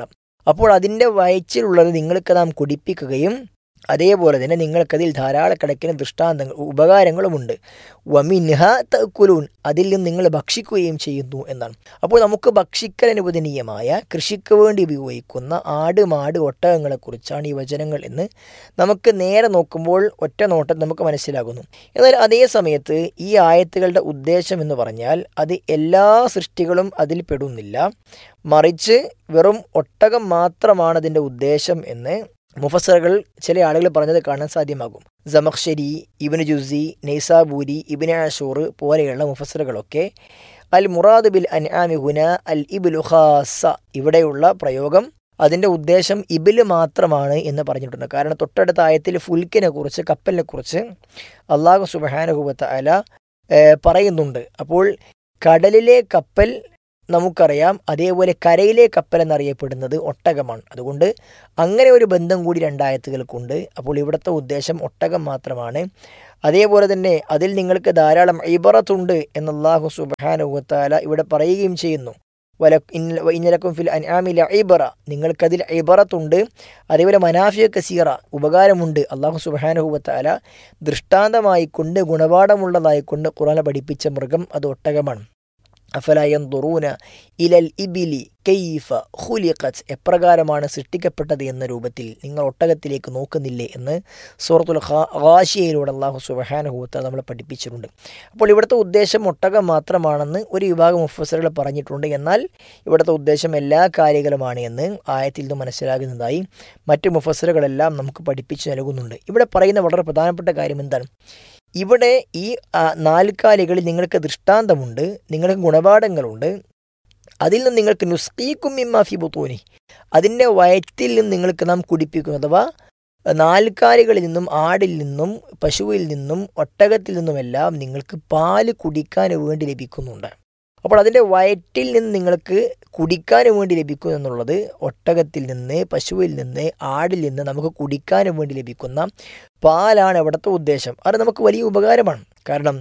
അപ്പോൾ അതിൻ്റെ വയറ്റിലുള്ളത് നിങ്ങൾക്ക് നാം കുടിപ്പിക്കുകയും അതേപോലെ തന്നെ നിങ്ങൾക്കതിൽ ധാരാളക്കണക്കിന് ദൃഷ്ടാന്തങ്ങൾ ഉപകാരങ്ങളുമുണ്ട് വമിൻഹ തക്കുലൂൻ അതിൽ നിന്ന് നിങ്ങൾ ഭക്ഷിക്കുകയും ചെയ്യുന്നു എന്നാണ് അപ്പോൾ നമുക്ക് ഭക്ഷിക്കൽ അനുവദനീയമായ കൃഷിക്ക് വേണ്ടി ഉപയോഗിക്കുന്ന ആട് മാട് ഒട്ടകങ്ങളെക്കുറിച്ചാണ് ഈ വചനങ്ങൾ എന്ന് നമുക്ക് നേരെ നോക്കുമ്പോൾ ഒറ്റ നോട്ടം നമുക്ക് മനസ്സിലാകുന്നു എന്നാൽ അതേ സമയത്ത് ഈ ആയത്തുകളുടെ ഉദ്ദേശം എന്ന് പറഞ്ഞാൽ അത് എല്ലാ സൃഷ്ടികളും അതിൽ പെടുന്നില്ല മറിച്ച് വെറും ഒട്ടകം മാത്രമാണ് അതിൻ്റെ ഉദ്ദേശം എന്ന് മുഫസറുകൾ ചില ആളുകൾ പറഞ്ഞത് കാണാൻ സാധ്യമാകും ജമഖ്ഷരി ഇബിന് ജുസി നെയ്സാബൂരി ഇബിന് അഷൂർ പോലെയുള്ള മുഫസറുകളൊക്കെ അൽ മുറാദ് ബിൽ അൻആമി ഹുന അൽ ഇബിലു ഖാസ ഇവിടെയുള്ള പ്രയോഗം അതിൻ്റെ ഉദ്ദേശം ഇബില് മാത്രമാണ് എന്ന് പറഞ്ഞിട്ടുണ്ട് കാരണം തൊട്ടടുത്ത ആയത്തിൽ ഫുൽക്കിനെ കുറിച്ച് കപ്പലിനെ കുറിച്ച് അള്ളാഹു സുബഹാനുഹുബത്ത അല പറയുന്നുണ്ട് അപ്പോൾ കടലിലെ കപ്പൽ നമുക്കറിയാം അതേപോലെ കരയിലെ കപ്പൽ എന്നറിയപ്പെടുന്നത് ഒട്ടകമാണ് അതുകൊണ്ട് അങ്ങനെ ഒരു ബന്ധം കൂടി രണ്ടായത്തുകൾക്കുണ്ട് അപ്പോൾ ഇവിടുത്തെ ഉദ്ദേശം ഒട്ടകം മാത്രമാണ് അതേപോലെ തന്നെ അതിൽ നിങ്ങൾക്ക് ധാരാളം ഇബറത്തുണ്ട് എന്ന് അള്ളാഹു സുബാനുവത്താല ഇവിടെ പറയുകയും ചെയ്യുന്നു വല ഇന്നലക്കും ഫിൽ അൻആമില ഐബറ നിങ്ങൾക്കതിൽ ഐബറത്തുണ്ട് അതേപോലെ മനാഫിയ കസീറ ഉപകാരമുണ്ട് അള്ളാഹു സുബാനുഹുവത്താല ദൃഷ്ടാന്തമായിക്കൊണ്ട് ഗുണപാഠമുള്ളതായിക്കൊണ്ട് ഖുറാന പഠിപ്പിച്ച മൃഗം അത് ഒട്ടകമാണ് അഫലയന്തുറൂന ഇലൽ ഇബിലി കെയ്ഫ ഹുലിഖത്ത് എപ്രകാരമാണ് സൃഷ്ടിക്കപ്പെട്ടത് എന്ന രൂപത്തിൽ നിങ്ങൾ ഒട്ടകത്തിലേക്ക് നോക്കുന്നില്ലേ എന്ന് സൂറത്തുൽ ഹാഷിയയിലൂടെ അള്ളാഹു സുബഹാനഹൂത്ത നമ്മളെ പഠിപ്പിച്ചിട്ടുണ്ട് അപ്പോൾ ഇവിടുത്തെ ഉദ്ദേശം ഒട്ടകം മാത്രമാണെന്ന് ഒരു വിഭാഗം മുഫസറുകൾ പറഞ്ഞിട്ടുണ്ട് എന്നാൽ ഇവിടുത്തെ ഉദ്ദേശം എല്ലാ കാര്യങ്ങളുമാണ് എന്ന് ആയത്തിൽ നിന്ന് മനസ്സിലാകുന്നതായി മറ്റു മുഫസറുകളെല്ലാം നമുക്ക് പഠിപ്പിച്ചു നൽകുന്നുണ്ട് ഇവിടെ പറയുന്ന വളരെ പ്രധാനപ്പെട്ട കാര്യം എന്താണ് ഇവിടെ ഈ നാൽക്കാലികളിൽ നിങ്ങൾക്ക് ദൃഷ്ടാന്തമുണ്ട് നിങ്ങൾക്ക് ഗുണപാഠങ്ങളുണ്ട് അതിൽ നിന്ന് നിങ്ങൾക്ക് നുസ്കീക്കും ഇമ്മാഫി ബുത്തൂനി അതിൻ്റെ വയറ്റിൽ നിന്ന് നിങ്ങൾക്ക് നാം കുടിപ്പിക്കുന്നു അഥവാ നാൽക്കാലികളിൽ നിന്നും ആടിൽ നിന്നും പശുവിൽ നിന്നും ഒട്ടകത്തിൽ നിന്നുമെല്ലാം നിങ്ങൾക്ക് പാല് കുടിക്കാൻ വേണ്ടി ലഭിക്കുന്നുണ്ട് അപ്പോൾ അതിൻ്റെ വയറ്റിൽ നിന്ന് നിങ്ങൾക്ക് കുടിക്കാൻ വേണ്ടി ലഭിക്കും എന്നുള്ളത് ഒട്ടകത്തിൽ നിന്ന് പശുവിൽ നിന്ന് ആടിൽ നിന്ന് നമുക്ക് കുടിക്കാൻ വേണ്ടി ലഭിക്കുന്ന പാലാണ് ഇവിടുത്തെ ഉദ്ദേശം അത് നമുക്ക് വലിയ ഉപകാരമാണ് കാരണം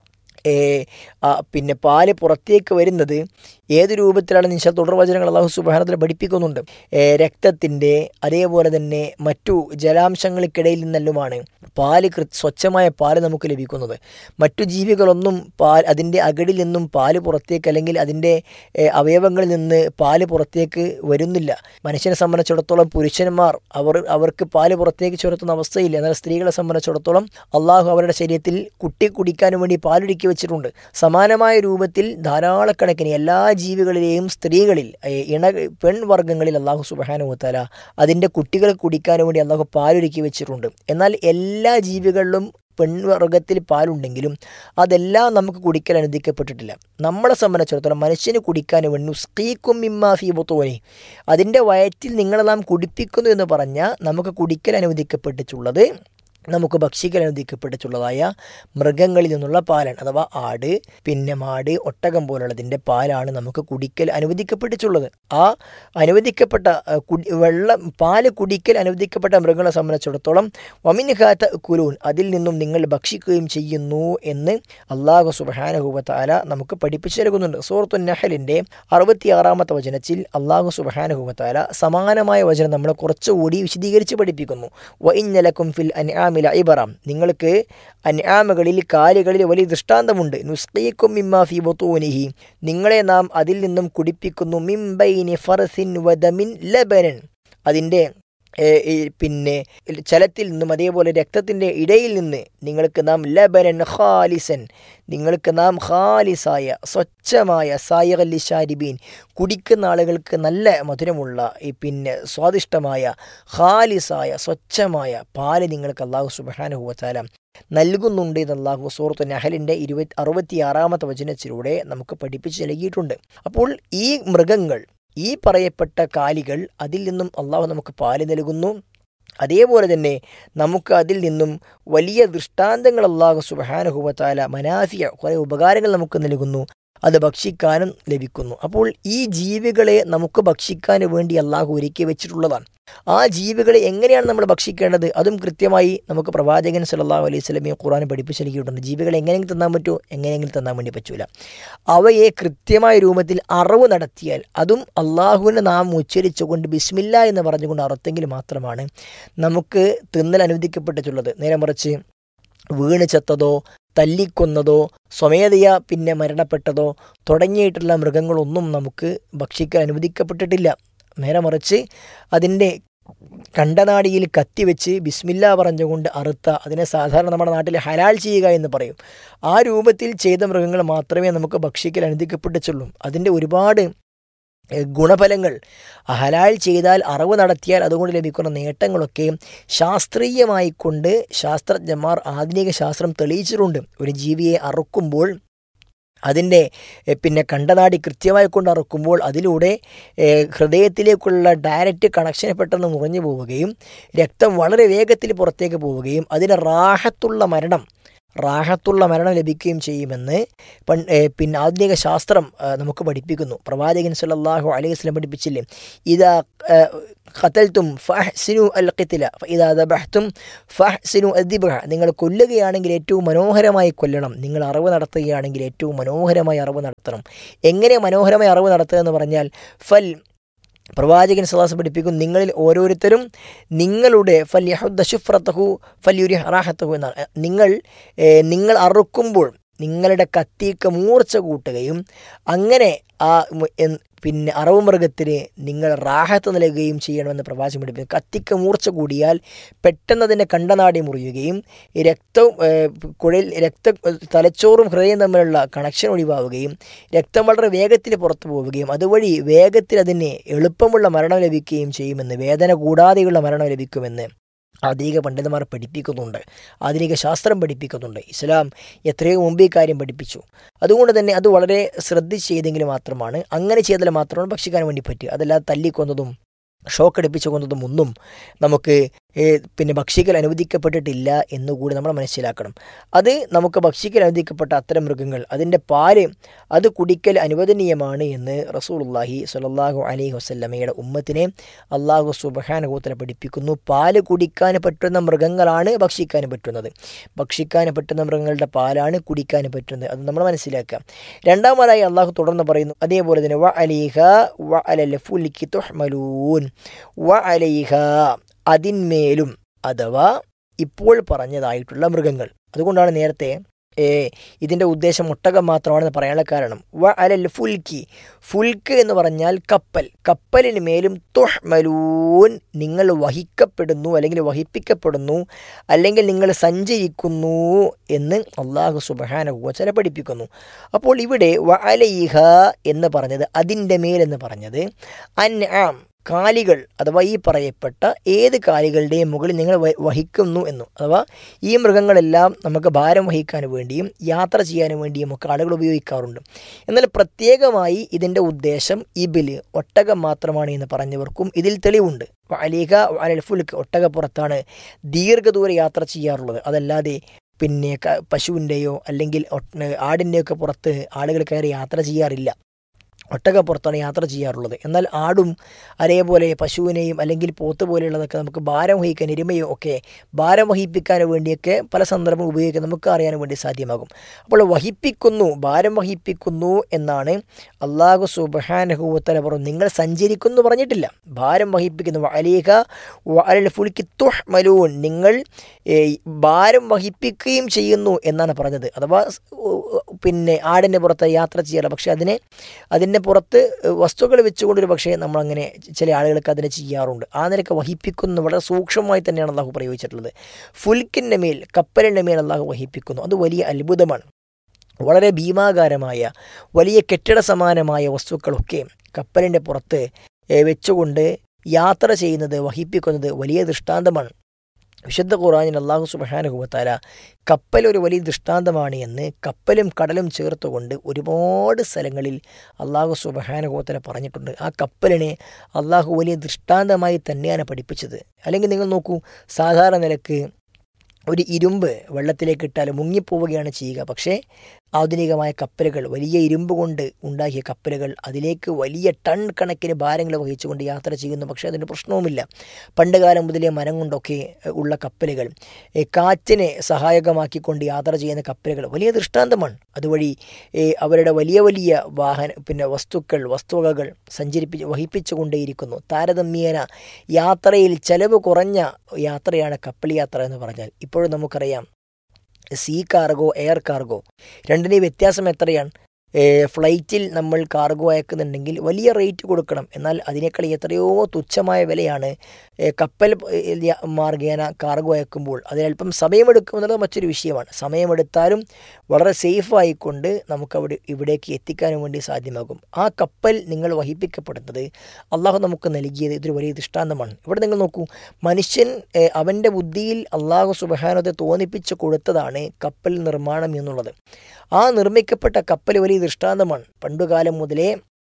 പിന്നെ പാല് പുറത്തേക്ക് വരുന്നത് ഏത് രൂപത്തിലാണ് നിശ തുടർവചനങ്ങൾ അള്ളാഹു സുബാനത്തിൽ പഠിപ്പിക്കുന്നുണ്ട് രക്തത്തിൻ്റെ അതേപോലെ തന്നെ മറ്റു ജലാംശങ്ങൾക്കിടയിൽ നിന്നെല്ലാമാണ് പാല് സ്വച്ഛമായ പാല് നമുക്ക് ലഭിക്കുന്നത് മറ്റു ജീവികളൊന്നും പാൽ അതിൻ്റെ അകടിൽ നിന്നും പാല് പുറത്തേക്ക് അല്ലെങ്കിൽ അതിൻ്റെ അവയവങ്ങളിൽ നിന്ന് പാല് പുറത്തേക്ക് വരുന്നില്ല മനുഷ്യനെ സംബന്ധിച്ചിടത്തോളം പുരുഷന്മാർ അവർ അവർക്ക് പാല് പുറത്തേക്ക് ചുരത്തുന്ന അവസ്ഥയില്ല എന്നാൽ സ്ത്രീകളെ സംബന്ധിച്ചിടത്തോളം അള്ളാഹു അവരുടെ ശരീരത്തിൽ കുട്ടി കുടിക്കാൻ വേണ്ടി പാലൊരുക്കി വെച്ചിട്ടുണ്ട് സമാനമായ രൂപത്തിൽ ധാരാളക്കണക്കിന് എല്ലാ ജീവികളിലെയും സ്ത്രീകളിൽ ഇണ പെൺവർഗ്ഗങ്ങളിൽ അള്ളാഹു സുബാനുവത്തല അതിൻ്റെ കുട്ടികൾ കുടിക്കാൻ വേണ്ടി അള്ളാഹു പാലൊരുക്കി വെച്ചിട്ടുണ്ട് എന്നാൽ എല്ലാ ജീവികളിലും പെൺവർഗത്തിൽ പാലുണ്ടെങ്കിലും അതെല്ലാം നമുക്ക് കുടിക്കാൻ അനുവദിക്കപ്പെട്ടിട്ടില്ല നമ്മളെ സംബന്ധിച്ചിടത്തോളം മനുഷ്യന് കുടിക്കാൻ വേണ്ടി സ്കീക്കും മിമ്മാഫി ബുത്തോനി അതിൻ്റെ വയറ്റിൽ നിങ്ങളെല്ലാം കുടിപ്പിക്കുന്നു എന്ന് പറഞ്ഞാൽ നമുക്ക് കുടിക്കൽ അനുവദിക്കപ്പെട്ടിട്ടുള്ളത് നമുക്ക് ഭക്ഷിക്കൽ അനുവദിക്കപ്പെട്ടിട്ടുള്ളതായ മൃഗങ്ങളിൽ നിന്നുള്ള പാലാണ് അഥവാ ആട് പിന്നെ മാട് ഒട്ടകം പോലുള്ളതിൻ്റെ പാലാണ് നമുക്ക് കുടിക്കൽ അനുവദിക്കപ്പെട്ടിട്ടുള്ളത് ആ അനുവദിക്കപ്പെട്ട കുടി വെള്ളം പാല് കുടിക്കൽ അനുവദിക്കപ്പെട്ട മൃഗങ്ങളെ സംബന്ധിച്ചിടത്തോളം വമിൻഖാത്ത കുലൂൻ അതിൽ നിന്നും നിങ്ങൾ ഭക്ഷിക്കുകയും ചെയ്യുന്നു എന്ന് അള്ളാഹു സുബഹാനഹുബത്താല നമുക്ക് പഠിപ്പിച്ചു നൽകുന്നുണ്ട് സൂറത്തു നഹലിൻ്റെ അറുപത്തിയാറാമത്തെ വചനത്തിൽ അള്ളാഹു സുബഹാനഹുബത്താല സമാനമായ വചനം നമ്മളെ കുറച്ചുകൂടി വിശദീകരിച്ച് പഠിപ്പിക്കുന്നു വ ഇന്നലക്കും ഫിൽ അൻആ അൻആമില ഇബറാം നിങ്ങൾക്ക് അൻആമകളിൽ കാലുകളിൽ വലിയ ദൃഷ്ടാന്തമുണ്ട് നുസ്കീക്കും മിമ്മ ഫി ബുത്തൂനിഹി നിങ്ങളെ നാം അതിൽ നിന്നും കുടിപ്പിക്കുന്നു മിംബൈനി ഫർസിൻ വദമിൻ ലബനൻ അതിൻ്റെ പിന്നെ ചലത്തിൽ നിന്നും അതേപോലെ രക്തത്തിൻ്റെ ഇടയിൽ നിന്ന് നിങ്ങൾക്ക് നാം ലബനൻ ഖാലിസൻ നിങ്ങൾക്ക് നാം ഖാലിസായ സ്വച്ഛമായ സായകല്ലി ഷാരിബീൻ കുടിക്കുന്ന ആളുകൾക്ക് നല്ല മധുരമുള്ള ഈ പിന്നെ സ്വാദിഷ്ടമായ ഖാലിസായ സ്വച്ഛമായ പാല് നിങ്ങൾക്ക് അള്ളാഹു സുബാനുഹുവത്താല നൽകുന്നുണ്ട് എന്ന് അള്ളാഹു സൂറത്ത് നഹലിൻ്റെ ഇരുപത്തി അറുപത്തിയാറാമത്തെ വചനത്തിലൂടെ നമുക്ക് പഠിപ്പിച്ച് നൽകിയിട്ടുണ്ട് അപ്പോൾ ഈ മൃഗങ്ങൾ ഈ പറയപ്പെട്ട കാലികൾ അതിൽ നിന്നും അള്ളാഹു നമുക്ക് പാല് നൽകുന്നു അതേപോലെ തന്നെ നമുക്ക് അതിൽ നിന്നും വലിയ ദൃഷ്ടാന്തങ്ങൾ അള്ളാഹു സുബാനുഹുബത്താല മനാഫിയ കുറേ ഉപകാരങ്ങൾ നമുക്ക് നൽകുന്നു അത് ഭക്ഷിക്കാനും ലഭിക്കുന്നു അപ്പോൾ ഈ ജീവികളെ നമുക്ക് ഭക്ഷിക്കാൻ വേണ്ടി അള്ളാഹു ഒരുക്കി വെച്ചിട്ടുള്ളതാണ് ആ ജീവികളെ എങ്ങനെയാണ് നമ്മൾ ഭക്ഷിക്കേണ്ടത് അതും കൃത്യമായി നമുക്ക് പ്രവാചകൻ സല്ലല്ലാഹു അലൈഹി സ്വലമയും ഖുർആൻ പഠിപ്പിച്ച് നൽകിയിട്ടുണ്ട് ജീവികളെ എങ്ങനെയെങ്കിലും തിന്നാൻ പറ്റുമോ എങ്ങനെയെങ്കിലും തിന്നാൻ വേണ്ടി പറ്റൂല അവയെ കൃത്യമായ രൂപത്തിൽ അറിവ് നടത്തിയാൽ അതും അള്ളാഹുവിനെ നാം ഉച്ചരിച്ചുകൊണ്ട് ബിസ്മില്ല എന്ന് പറഞ്ഞുകൊണ്ട് അറുത്തെങ്കിൽ മാത്രമാണ് നമുക്ക് തിന്നൽ അനുവദിക്കപ്പെട്ടിട്ടുള്ളത് നേരെ മറിച്ച് വീണ് ചത്തതോ തല്ലിക്കൊന്നതോ സ്വമേധയാ പിന്നെ മരണപ്പെട്ടതോ തുടങ്ങിയിട്ടുള്ള മൃഗങ്ങളൊന്നും നമുക്ക് ഭക്ഷിക്കാൻ അനുവദിക്കപ്പെട്ടിട്ടില്ല നേരെ മറിച്ച് അതിൻ്റെ കണ്ടനാടിയിൽ കത്തിവെച്ച് ബിസ്മില്ല പറഞ്ഞുകൊണ്ട് അറുത്ത അതിനെ സാധാരണ നമ്മുടെ നാട്ടിൽ ഹലാൽ ചെയ്യുക എന്ന് പറയും ആ രൂപത്തിൽ ചെയ്ത മൃഗങ്ങൾ മാത്രമേ നമുക്ക് ഭക്ഷിക്കൽ അനുവദിക്കപ്പെട്ടിട്ടുള്ളൂ അതിൻ്റെ ഒരുപാട് എഹ്, ഗുണഫലങ്ങൾ ഹലാൽ ചെയ്താൽ അറിവ് നടത്തിയാൽ അതുകൊണ്ട് ലഭിക്കുന്ന നേട്ടങ്ങളൊക്കെ ശാസ്ത്രീയമായി കൊണ്ട് ശാസ്ത്രജ്ഞന്മാർ ആധുനിക ശാസ്ത്രം തെളിയിച്ചിട്ടുണ്ട് ഒരു ജീവിയെ അറുക്കുമ്പോൾ അതിൻ്റെ എഹ്, പിന്നെ കണ്ടനാടി കൃത്യമായി കൊണ്ട് അറുക്കുമ്പോൾ അതിലൂടെ എഹ്, ഹൃദയത്തിലേക്കുള്ള ഡയറക്റ്റ് കണക്ഷൻ പെട്ടെന്ന് മുറിഞ്ഞു പോവുകയും രക്തം വളരെ വേഗത്തിൽ പുറത്തേക്ക് പോവുകയും അതിന് റാഹത്തുള്ള മരണം റാഹത്തുള്ള മരണം ലഭിക്കുകയും ചെയ്യുമെന്ന് പൺ ഏഹ് പിന്നെ ആധുനിക ശാസ്ത്രം ആ, നമുക്ക് പഠിപ്പിക്കുന്നു പ്രവാചകൻ സല്ലല്ലാഹു അലൈഹി വസല്ലം പഠിപ്പിച്ചില്ലേ ഇതാ ഖതൽത്തും ഫഹ്സിനു അൽ ഖിത്ല ഇതാ ദബഹ്തും ഫഹ്സിനു അദ്ദിബഹ നിങ്ങൾ കൊല്ലുകയാണെങ്കിൽ ഏറ്റവും മനോഹരമായി കൊല്ലണം നിങ്ങൾ അറിവ് നടത്തുകയാണെങ്കിൽ ഏറ്റവും മനോഹരമായി അറിവ് നടത്തണം എങ്ങനെ മനോഹരമായി അറിവ് നടത്തുക എന്ന് പറഞ്ഞാൽ ഫൽ പ്രവാചകൻ സദാസ് പഠിപ്പിക്കും നിങ്ങളിൽ ഓരോരുത്തരും നിങ്ങളുടെ ഫൽ യഹുദ്ദുഫ്രത്തഹു ഫൽ യുരി റാഹത്തഹു എന്നാണ് നിങ്ങൾ ഏ, നിങ്ങൾ അറുക്കുമ്പോൾ നിങ്ങളുടെ കത്തിക്ക് മൂർച്ച കൂട്ടുകയും അങ്ങനെ ആ മു- എൻ- പിന്നെ അറവ് മൃഗത്തിന് നിങ്ങൾ റാഹത്ത് നൽകുകയും ചെയ്യണമെന്ന് പ്രവാചകൻ പഠിപ്പിക്കും കത്തിക്ക് മൂർച്ച കൂടിയാൽ പെട്ടെന്ന് അതിൻ്റെ കണ്ടനാടി മുറിയുകയും ഈ രക്തവും ഏ, കുഴൽ രക്ത തലച്ചോറും ഹൃദയം തമ്മിലുള്ള കണക്ഷൻ ഒഴിവാവുകയും രക്തം വളരെ വേഗത്തിൽ പുറത്തു പോവുകയും അതുവഴി വേഗത്തിൽ അതിന് എളുപ്പമുള്ള മരണം ലഭിക്കുകയും ചെയ്യുമെന്ന് വേദന കൂടാതെയുള്ള മരണം ലഭിക്കുമെന്ന് ആധുനിക പണ്ഡിതന്മാർ പഠിപ്പിക്കുന്നുണ്ട് ആധുനിക ശാസ്ത്രം പഠിപ്പിക്കുന്നുണ്ട് ഇസ്ലാം എത്രയോ മുമ്പ് ഈ കാര്യം പഠിപ്പിച്ചു അതുകൊണ്ട് തന്നെ അത് വളരെ ശ്രദ്ധിച്ച് ചെയ്തെങ്കിൽ മാത്രമാണ് അങ്ങനെ ചെയ്താൽ മാത്രമാണ് ഭക്ഷിക്കാൻ വേണ്ടി പറ്റുക അതല്ലാതെ തല്ലിക്കൊന്നതും ഷോക്ക് അടിപ്പിച്ചു കൊന്നതും ഒന്നും നമുക്ക് ഏ, പിന്നെ ഭക്ഷിക്കൽ അനുവദിക്കപ്പെട്ടിട്ടില്ല എന്നുകൂടി നമ്മൾ മനസ്സിലാക്കണം അത് നമുക്ക് ഭക്ഷിക്കൽ അനുവദിക്കപ്പെട്ട അത്തരം മൃഗങ്ങൾ അതിൻ്റെ പാല് അത് കുടിക്കൽ അനുവദനീയമാണ് എന്ന് റസൂലുള്ളാഹി സ്വല്ലല്ലാഹു അലൈഹി വസല്ലമയുടെ ഉമ്മത്തിനെ അള്ളാഹു സുബഹാനുഭൂത്തല പഠിപ്പിക്കുന്നു പാല് കുടിക്കാൻ പറ്റുന്ന മൃഗങ്ങളാണ് ഭക്ഷിക്കാൻ പറ്റുന്നത് ഭക്ഷിക്കാൻ പറ്റുന്ന മൃഗങ്ങളുടെ പാലാണ് കുടിക്കാൻ പറ്റുന്നത് അത് നമ്മൾ മനസ്സിലാക്കുക രണ്ടാമതായി അള്ളാഹു തുടർന്ന് പറയുന്നു അതേപോലെ തന്നെ വ അലീഹ വ അലൽ ഫുലിക്ക് തുഹ്മലൂൻ വ അലൈഹ അതിന്മേലും അഥവാ ഇപ്പോൾ പറഞ്ഞതായിട്ടുള്ള മൃഗങ്ങൾ അതുകൊണ്ടാണ് നേരത്തെ ഏ, ഇതിൻ്റെ ഉദ്ദേശം ഒട്ടകം മാത്രമാണെന്ന് പറയാനുള്ള കാരണം വ അലൽ ഫുൽക്കി ഫുൽക്ക് എന്ന് പറഞ്ഞാൽ കപ്പൽ കപ്പലിന് മേലും തുഹ്മലൂൻ നിങ്ങൾ വഹിക്കപ്പെടുന്നു അല്ലെങ്കിൽ വഹിപ്പിക്കപ്പെടുന്നു അല്ലെങ്കിൽ നിങ്ങൾ സഞ്ചരിക്കുന്നു എന്ന് അള്ളാഹു സുബഹാനുഭവച്ചല പഠിപ്പിക്കുന്നു അപ്പോൾ ഇവിടെ വ അലൈഹ എന്ന് പറഞ്ഞത് അതിൻ്റെ മേലെന്ന് പറഞ്ഞത് അൻആം കാലികൾ അഥവാ ഈ പറയപ്പെട്ട ഏത് കാലികളുടെയും മുകളിൽ നിങ്ങൾ വ- വഹിക്കുന്നു എന്നു അഥവാ ഈ മൃഗങ്ങളെല്ലാം നമുക്ക് ഭാരം വഹിക്കാൻ വേണ്ടിയും യാത്ര ചെയ്യാനും വേണ്ടിയും ഒക്കെ ആളുകൾ ഉപയോഗിക്കാറുണ്ട് എന്നാൽ പ്രത്യേകമായി ഇതിൻ്റെ ഉദ്ദേശം ഇബില് ഒട്ടകം മാത്രമാണ് എന്ന് പറഞ്ഞവർക്കും ഇതിൽ തെളിവുണ്ട് അലിക അലൽ ഫുൽക്ക് ഒട്ടകപ്പുറത്താണ് ദീർഘദൂര യാത്ര ചെയ്യാറുള്ളത് അതല്ലാതെ പിന്നെ ക- പശുവിൻ്റെയോ അല്ലെങ്കിൽ ഒട്ട- ആടിൻ്റെയൊക്കെ പുറത്ത് ആളുകൾ കയറി യാത്ര ചെയ്യാറില്ല ഒട്ടകപ്പുറത്താണ് യാത്ര ചെയ്യാറുള്ളത് എന്നാൽ ആടും അതേപോലെ പശുവിനെയും അല്ലെങ്കിൽ പോത്ത് പോലെയുള്ളതൊക്കെ നമുക്ക് ഭാരം വഹിക്കാൻ എരുമയോ ഒക്കെ ഭാരം വഹിപ്പിക്കാൻ വേണ്ടിയൊക്കെ പല സന്ദർഭം ഉപയോഗിക്കാൻ നമുക്ക് അറിയാൻ വേണ്ടി സാധ്യമാകും അപ്പോൾ വഹിപ്പിക്കുന്നു ഭാരം വഹിപ്പിക്കുന്നു എന്നാണ് അള്ളാഹു സുബാനഹുവത്തല പറഞ്ഞു നിങ്ങൾ സഞ്ചരിക്കുന്നു പറഞ്ഞിട്ടില്ല ഭാരം വഹിപ്പിക്കുന്നു അലീഹ അലൽ ഫുലിക്ക് തുഹ് മലൂൻ നിങ്ങൾ ഏ, ഭാരം വഹിപ്പിക്കുകയും ചെയ്യുന്നു എന്നാണ് പറഞ്ഞത് അഥവാ സ്- ഉ- ഉ- പിന്നെ ആടിൻ്റെ പുറത്ത് യാത്ര ചെയ്യാറ് പക്ഷെ അതിനെ അതിൻ്റെ പുറത്ത് വസ്തുക്കൾ വെച്ചുകൊണ്ടൊരു പക്ഷേ നമ്മളങ്ങനെ ചില ആളുകൾക്ക് അതിനെ ചെയ്യാറുണ്ട് ആ നിലക്ക് വഹിപ്പിക്കുന്നു വളരെ സൂക്ഷ്മമായി തന്നെയാണ് അള്ളാഹു പ്രയോഗിച്ചിട്ടുള്ളത് ഫുൽക്കിൻ്റെ മേൽ കപ്പലിൻ്റെ മേൽ അള്ളാഹു വഹിപ്പിക്കുന്നു അത് വലിയ അത്ഭുതമാണ് വളരെ ഭീമാകാരമായ വലിയ കെട്ടിട സമാനമായ വസ്തുക്കളൊക്കെ കപ്പലിൻ്റെ പുറത്ത് ഏ, വെച്ചുകൊണ്ട് യാത്ര ചെയ്യുന്നത് വഹിപ്പിക്കുന്നത് വലിയ ദൃഷ്ടാന്തമാണ് വിശുദ്ധ ഖുറാനിൽ അള്ളാഹു സുബഹാനുഭവത്താല കപ്പൽ ഒരു വലിയ ദൃഷ്ടാന്തമാണ് എന്ന് കപ്പലും കടലും ചേർത്തുകൊണ്ട് ഒരുപാട് സ്ഥലങ്ങളിൽ അള്ളാഹു സുബഹാനുഭവത്തല പറഞ്ഞിട്ടുണ്ട് ആ കപ്പലിനെ അള്ളാഹു വലിയ ദൃഷ്ടാന്തമായി തന്നെയാണ് പഠിപ്പിച്ചത് അല്ലെങ്കിൽ നിങ്ങൾ നോക്കൂ സാധാരണ നിലക്ക് ഒരു ഇരുമ്പ് വെള്ളത്തിലേക്ക് ഇട്ടാൽ മുങ്ങിപ്പോവുകയാണ് ചെയ്യുക പക്ഷേ ആധുനികമായ കപ്പലുകൾ വലിയ ഇരുമ്പ് കൊണ്ട് ഉണ്ടാക്കിയ കപ്പലുകൾ അതിലേക്ക് വലിയ ടൺ കണക്കിന് ഭാരങ്ങൾ വഹിച്ചുകൊണ്ട് യാത്ര ചെയ്യുന്നു പക്ഷേ അതിന് പ്രശ്നവുമില്ല പണ്ട് കാലം മുതലേ മരം കൊണ്ടൊക്കെ എഹ്, ഉള്ള കപ്പലുകൾ എഹ്, കാറ്റിനെ സഹായകമാക്കിക്കൊണ്ട് യാത്ര ചെയ്യുന്ന കപ്പലുകൾ വലിയ ദൃഷ്ടാന്തമാണ് അതുവഴി ഏഹ്, അവരുടെ വലിയ വലിയ വാഹന പിന്നെ വസ്തുക്കൾ വസ്തുവകകൾ സഞ്ചരിപ്പിച്ച് വഹിപ്പിച്ചുകൊണ്ടേയിരിക്കുന്നു താരതമ്യേന യാത്രയിൽ ചെലവ് കുറഞ്ഞ യാത്രയാണ് കപ്പൽ യാത്ര എന്ന് പറഞ്ഞാൽ ഇപ്പോഴും നമുക്കറിയാം സീ കാർഗോ എയർ കാർഗോ രണ്ടിൻ്റെയും വ്യത്യാസം എത്രയാണ് ഏ, ഫ്ലൈറ്റിൽ നമ്മൾ കാർഗോ അയക്കുന്നുണ്ടെങ്കിൽ വലിയ റേറ്റ് കൊടുക്കണം എന്നാൽ അതിനേക്കാൾ എത്രയോ തുച്ഛമായ വിലയാണ് ഏ, കപ്പൽ ഏ, യ- മാർഗേന കാർഗോ അയക്കുമ്പോൾ അതിനല്പം സമയമെടുക്കും എന്നുള്ളത് മറ്റൊരു വിഷയമാണ് സമയമെടുത്താലും വളരെ സേഫ് ആയിക്കൊണ്ട് നമുക്ക് അവിടെ ഇവിടേക്ക് എത്തിക്കാനും വേണ്ടി സാധ്യമാകും ആ കപ്പൽ നിങ്ങൾ വഹിപ്പിക്കപ്പെടുന്നത് അള്ളാഹു നമുക്ക് നൽകിയത് ഇതൊരു വലിയ ദൃഷ്ടാന്തമാണ് ഇവിടെ നിങ്ങൾ നോക്കൂ മനുഷ്യൻ ഏ, അവൻ്റെ ബുദ്ധിയിൽ അള്ളാഹു സുബഹാനത്തെ തോന്നിപ്പിച്ചു കൊടുത്തതാണ് കപ്പൽ നിർമ്മാണം എന്നുള്ളത് ആ നിർമ്മിക്കപ്പെട്ട കപ്പൽ വലിയ ദൃഷ്ടാന്തമാണ് പണ്ടുകാലം മുതലേ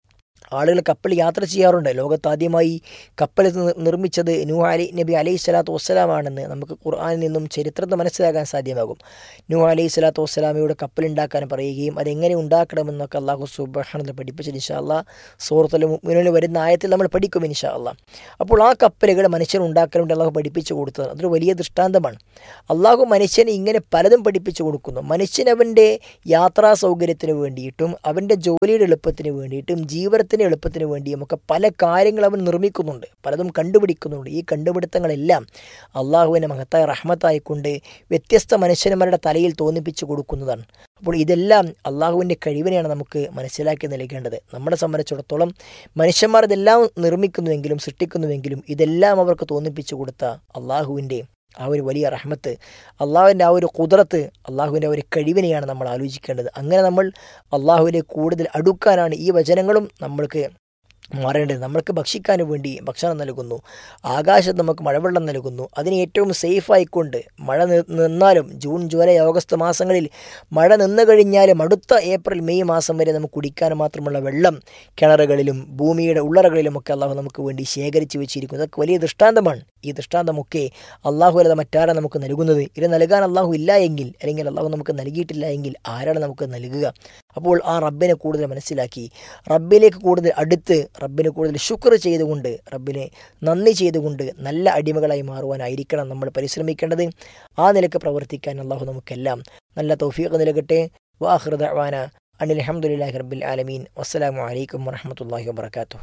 ആളുകൾ കപ്പൽ യാത്ര ചെയ്യാറുണ്ട് ലോകത്താദ്യമായി കപ്പൽ നി- നിർമ്മിച്ചത് നൂ അലി നബി അലൈഹി സ്വലാത്തു വസ്സലാമാണെന്ന് നമുക്ക് ഖുർആനിൽ നിന്നും ചരിത്രത്തിൽ മനസ്സിലാക്കാൻ സാധ്യമാകും നൂ അലൈഹി സ്വലാത്തു വസ്സലാമയോട് കപ്പൽ ഉണ്ടാക്കാൻ പറയുകയും അതെങ്ങനെ ഉണ്ടാക്കണമെന്നൊക്കെ അള്ളാഹു സുബാണെന്ന് പഠിപ്പിച്ചത് ഇൻഷാ അള്ളാഹ് സൂറത്തിൽ മുന്നിൽ വരുന്ന ആയത്തിൽ നമ്മൾ പഠിക്കും ഇൻഷാ അള്ളാഹ് അപ്പോൾ ആ കപ്പലുകൾ മനുഷ്യൻ ഉണ്ടാക്കാൻ വേണ്ടി അള്ളാഹു പഠിപ്പിച്ചു കൊടുത്തതാണ് അതൊരു വലിയ ദൃഷ്ടാന്തമാണ് അള്ളാഹു മനുഷ്യന് ഇങ്ങനെ പലതും പഠിപ്പിച്ചു കൊടുക്കുന്നു മനുഷ്യൻ അവൻ്റെ യാത്രാ സൗകര്യത്തിന് വേണ്ടിയിട്ടും അവൻ്റെ ജോലിയുടെ എളുപ്പത്തിന് വേണ്ടിയിട്ടും ജീവിതത്തിൻ്റെ എളുപ്പത്തിന് വേണ്ടിയും ഒക്കെ പല കാര്യങ്ങൾ അവൻ നിർമ്മിക്കുന്നുണ്ട് പലതും കണ്ടുപിടിക്കുന്നുണ്ട് ഈ കണ്ടുപിടുത്തങ്ങളെല്ലാം അള്ളാഹുവിൻ്റെ മഹത്തായ റഹ്മത്തായിക്കൊണ്ട് വ്യത്യസ്ത മനുഷ്യന്മാരുടെ തലയിൽ തോന്നിപ്പിച്ചു കൊടുക്കുന്നതാണ് അപ്പോൾ ഇതെല്ലാം അള്ളാഹുവിൻ്റെ കഴിവിനെയാണ് നമുക്ക് മനസ്സിലാക്കി നൽകേണ്ടത് നമ്മളെ സംബന്ധിച്ചിടത്തോളം മനുഷ്യന്മാർ ഇതെല്ലാം നിർമ്മിക്കുന്നുവെങ്കിലും സൃഷ്ടിക്കുന്നുവെങ്കിലും ഇതെല്ലാം അവർക്ക് തോന്നിപ്പിച്ചു കൊടുത്ത അള്ളാഹുവിൻ്റെ ആ ഒരു വലിയ റഹ്മത്ത് അള്ളാഹുവിൻ്റെ ആ ഒരു കുതിരത്ത് അള്ളാഹുവിൻ്റെ ആ ഒരു കഴിവിനെയാണ് നമ്മൾ ആലോചിക്കേണ്ടത് അങ്ങനെ നമ്മൾ അള്ളാഹുവിലേക്ക് കൂടുതൽ അടുക്കാനാണ് ഈ വചനങ്ങളും നമ്മൾക്ക് മാറേണ്ടത് നമ്മൾക്ക് ഭക്ഷിക്കാൻ വേണ്ടി ഭക്ഷണം നൽകുന്നു ആകാശത്ത് നമുക്ക് മഴവെള്ളം നൽകുന്നു അതിന് ഏറ്റവും സേഫ് ആയിക്കൊണ്ട് മഴ നി- നിന്നാലും ജൂൺ ജൂലൈ ഓഗസ്റ്റ് മാസങ്ങളിൽ മഴ നിന്ന് കഴിഞ്ഞാലും അടുത്ത ഏപ്രിൽ മെയ് മാസം വരെ നമുക്ക് കുടിക്കാൻ മാത്രമുള്ള വെള്ളം കിണറുകളിലും ഭൂമിയുടെ ഉള്ളറകളിലുമൊക്കെ അള്ളാഹു നമുക്ക് വേണ്ടി ശേഖരിച്ച് വെച്ചിരിക്കുന്നു ഇതൊക്കെ വലിയ ദൃഷ്ടാന്തമാണ് ഈ ദൃഷ്ടാന്തമൊക്കെ അള്ളാഹു അല്ലാതെ മറ്റാരാണ് നമുക്ക് നൽകുന്നത് ഇത് നൽകാൻ അള്ളാഹു ഇല്ല എങ്കിൽ അല്ലെങ്കിൽ അള്ളാഹു നമുക്ക് നൽകിയിട്ടില്ല എങ്കിൽ ആരാണ് നമുക്ക് നൽകുക അപ്പോൾ ആ റബ്ബിനെ കൂടുതൽ മനസ്സിലാക്കി റബ്ബിലേക്ക് കൂടുതൽ അടുത്ത് റബ്ബിന് കൂടുതൽ ശുക്ർ ചെയ്തുകൊണ്ട് റബ്ബിനെ നന്ദി ചെയ്തുകൊണ്ട് നല്ല അടിമകളായി മാറുവാനായിരിക്കണം നമ്മൾ പരിശ്രമിക്കേണ്ടത് ആ നിലക്ക് പ്രവർത്തിക്കാൻ അള്ളാഹു നമുക്കെല്ലാം നല്ല തൗഫീഖ് നൽകട്ടെ വാഹൃദാന അനിൽ അഹമ്മദില്ലാഹി റബ്ബിൽ ആലമീൻ വസ്സലാമു അലൈക്കും വറഹമത്തല്ലാഹി വബർക്കാത്തു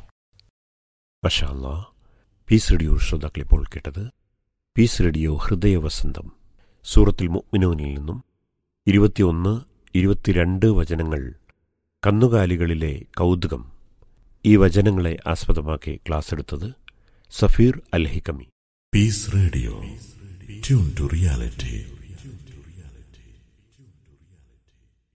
മഷാ അല്ലാ പീസ് റേഡിയോ ശ്രോതാക്കൾ ഇപ്പോൾ കേട്ടത് പീസ് റേഡിയോ ഹൃദയവസന്തം സൂറത്തിൽ മുഅ്മിനൂനിൽ നിന്നും ഇരുപത്തിയൊന്ന് ഇരുപത്തിരണ്ട് വചനങ്ങൾ കന്നുകാലികളിലെ കൗതുകം ഈ വചനങ്ങളെ ആസ്പദമാക്കി ക്ലാസ് എടുത്തത് Safeer Alhikami Peace Radio. Tune to reality.